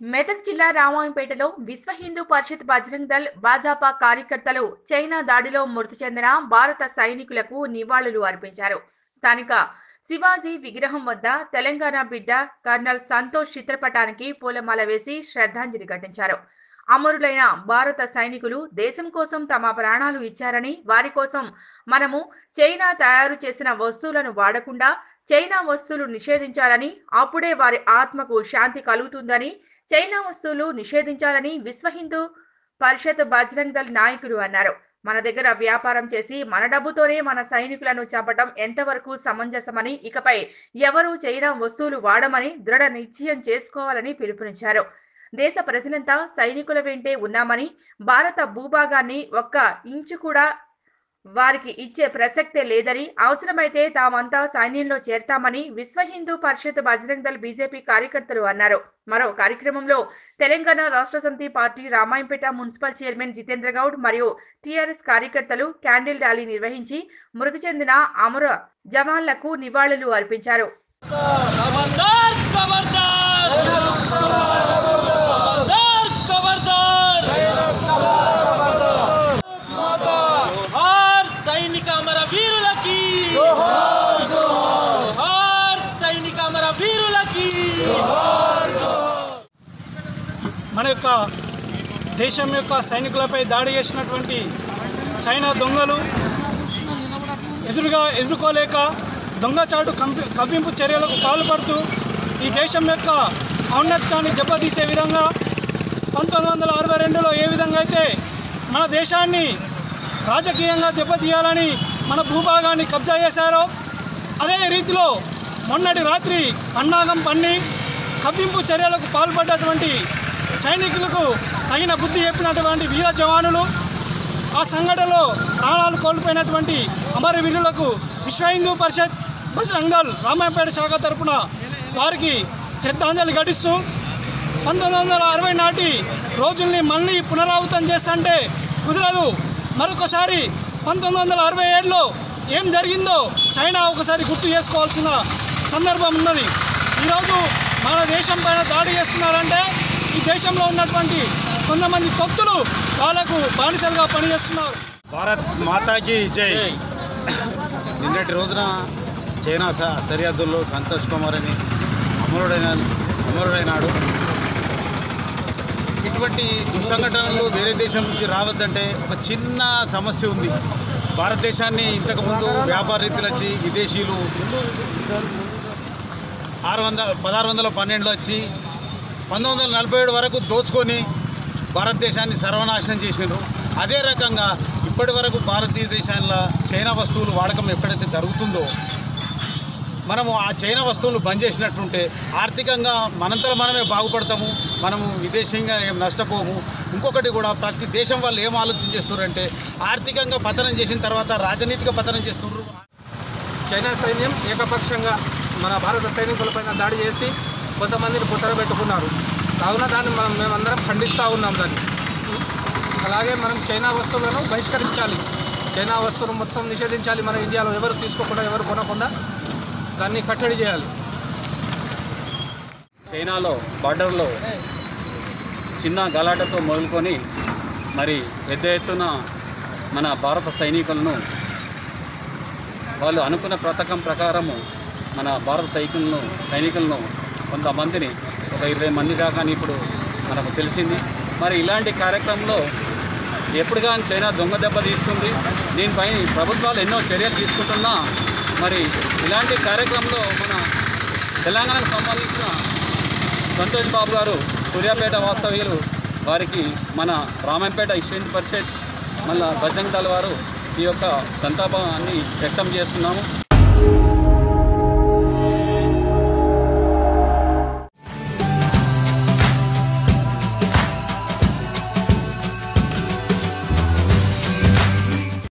మెదక్ జిల్లా రామాయంపేటలో విశ్వ హిందూ పరిషత్ బజరంగ్ దళ్ భాజపా కార్యకర్తలు చైనా దాడిలో మృతి చెందిన భారత సైనికులకు నివాళులు అర్పించారు స్థానిక శివాజీ విగ్రహం వద్ద తెలంగాణ బిడ్డ కర్నల్ సంతోష్ చిత్రపటానికి పూలమాల వేసి శ్రద్ధాంజలి ఘటించారు అమరులైన భారత సైనికులు దేశం కోసం తమ ప్రాణాలు ఇచ్చారని వారి కోసం మనము చైనా తయారు చేసిన వస్తువులను వాడకుండా చైనా వస్తువులు నిషేధించాలని అప్పుడే వారి ఆత్మకు శాంతి కలుగుతుందని చైనా వస్తువులు నిషేధించాలని విశ్వ హిందూ పరిషత్ బజరంగ్ దళ్ నాయకులు అన్నారు మన దగ్గర వ్యాపారం చేసి మన డబ్బుతోనే మన సైనికులను చంపటం ఎంతవరకు సమంజసమని ఇకపై ఎవరూ చైనా వస్తువులు వాడమని దృఢ నిశ్చయం చేసుకోవాలని పిలుపునిచ్చారు దేశ ప్రజలంతా సైనికుల వెంటే ఉన్నామని భారత భూభాగాన్ని ఒక్క ఇంచు కూడా వారికి ఇచ్చే ప్రసక్తే లేదని అవసరమైతే తామంతా సైన్యంలో చేరతామని విశ్వ హిందూ పరిషత్ బజరంగ్ దళ్ బీజేపీ కార్యకర్తలు అన్నారు మరో కార్యక్రమంలో Telangana Rashtra Samithi party Ramayampet municipal chairman Jitendra Goud మరియు టీఆర్ఎస్ కార్యకర్తలు క్యాండిల్ ర్యాలీ నిర్వహించి మృతి చెందిన అమర జవాన్లకు నివాళులు అర్పించారు खबरदार खबरदार खबरदार खबरदार जोहार సైనిక అమర వీరులకి జోహార్ సైనిక అమర వీరులకి మన యొక్క దేశం యొక్క సైనికులపై దాడి చేసినటువంటి చైనా దొంగలు ఎదురుగా ఎదుర్కోలేక దొంగచాటు కంపి కవ్వింపు చర్యలకు పాల్పడుతూ ఈ దేశం యొక్క ఔన్నత్యాన్ని దెబ్బతీసే విధంగా పంతొమ్మిది వందల అరవై రెండులో ఏ విధంగా అయితే మన దేశాన్ని రాజకీయంగా దెబ్బతీయాలని మన భూభాగాన్ని కబ్జా చేశారో అదే రీతిలో మొన్నటి రాత్రి పన్నాగం పన్ని కవ్వింపు చర్యలకు పాల్పడ్డటువంటి సైనికులకు తగిన బుద్ధి చెప్పినటువంటి వీర జవానులు ఆ సంఘటనలో ప్రాణాలు కోల్పోయినటువంటి అమరవీరులకు విశ్వ హిందూ పరిషత్ బజరంగ్ దళ్ రామాయపేట శాఖ తరపున వారికి శ్రద్ధాంజలి ఘటిస్తూ పంతొమ్మిది వందల అరవై నాటి రోజుల్ని మళ్ళీ పునరావృతం చేస్తుంటే కుదరదు మరొకసారి పంతొమ్మిది వందల అరవై ఏడులో ఏం జరిగిందో చైనా ఒకసారి గుర్తు చేసుకోవాల్సిన సందర్భం ఉన్నది ఈరోజు మన దేశం పైన దాడి చేస్తున్నారంటే ఈ దేశంలో ఉన్నటువంటి కొంతమంది తొత్తులు వాళ్ళకు బానిసలుగా పనిచేస్తున్నారు భారత్ మాతాకి జై నిన్నటి రోజున చైనా స- సరిహద్దుల్లో సంతోష్ కుమార్ అని అమరుడైన అమరుడైనాడు ఇటువంటి దుస్సంఘటనలు వేరే దేశం నుంచి రావద్దంటే ఒక చిన్న సమస్య ఉంది భారతదేశాన్ని ఇంతకుముందు వ్యాపార రీతిలో వచ్చి విదేశీయులు ఆరు వందల పదహారు వందల పన్నెండులో వచ్చి పంతొమ్మిది వందల నలభై ఏడు వరకు దోచుకొని భారతదేశాన్ని సర్వనాశనం చేసినారు అదే రకంగా ఇప్పటి వరకు భారతదేశంలో చైనా వస్తువులు వాడకం ఎప్పుడైతే జరుగుతుందో మనము ఆ చైనా వస్తువులు బంద్ చేసినట్టుంటే ఆర్థికంగా మనంతలో మనమే బాగుపడతాము మనము విదేశీయంగా ఏం నష్టపోము ఇంకొకటి కూడా ప్రతి దేశం వాళ్ళు ఏం ఆలోచన చేస్తున్నారంటే ఆర్థికంగా పతనం చేసిన తర్వాత రాజనీతిక పతనం చేస్తున్నారు చైనా సైన్యం ఏకపక్షంగా మన భారత సైనికులపైన దాడి చేసి కొంతమందిని పుసరబెట్టుకున్నారు కావున దాన్ని మనం మేమందరం ఖండిస్తూ ఉన్నాం దాన్ని అలాగే మనం చైనా వస్తువులను బహిష్కరించాలి చైనా వస్తువులు మొత్తం నిషేధించాలి మన ఇండియాలో ఎవరు తీసుకోకుండా ఎవరు కొనకుండా దాన్ని కట్టడి చేయాలి చైనాలో బార్డర్లో చిన్న గలాటతో మొదలుకొని మరి పెద్ద ఎత్తున మన భారత సైనికులను వాళ్ళు అనుకున్న పథకం ప్రకారము మన భారత సైనికులను సైనికులను కొంతమందిని ఒక ఇరవై మంది దాకా అని ఇప్పుడు మనకు తెలిసింది మరి ఇలాంటి కార్యక్రమంలో ఎప్పుడు కానీ చైనా దొంగ దెబ్బ తీస్తుంది దీనిపై ప్రభుత్వాలు ఎన్నో చర్యలు తీసుకుంటున్నా మరి ఇలాంటి కార్యక్రమంలో మన తెలంగాణకు సంబంధించిన సంతోష్ బాబు గారు సూర్యాపేట వాస్తవ్యులు వారికి మన రామంపేట ఇస్టెంట్ పరిషత్ మళ్ళా బజరంగ్ దళ వారు ఈ యొక్క సంతాపాన్ని వ్యక్తం చేస్తున్నాము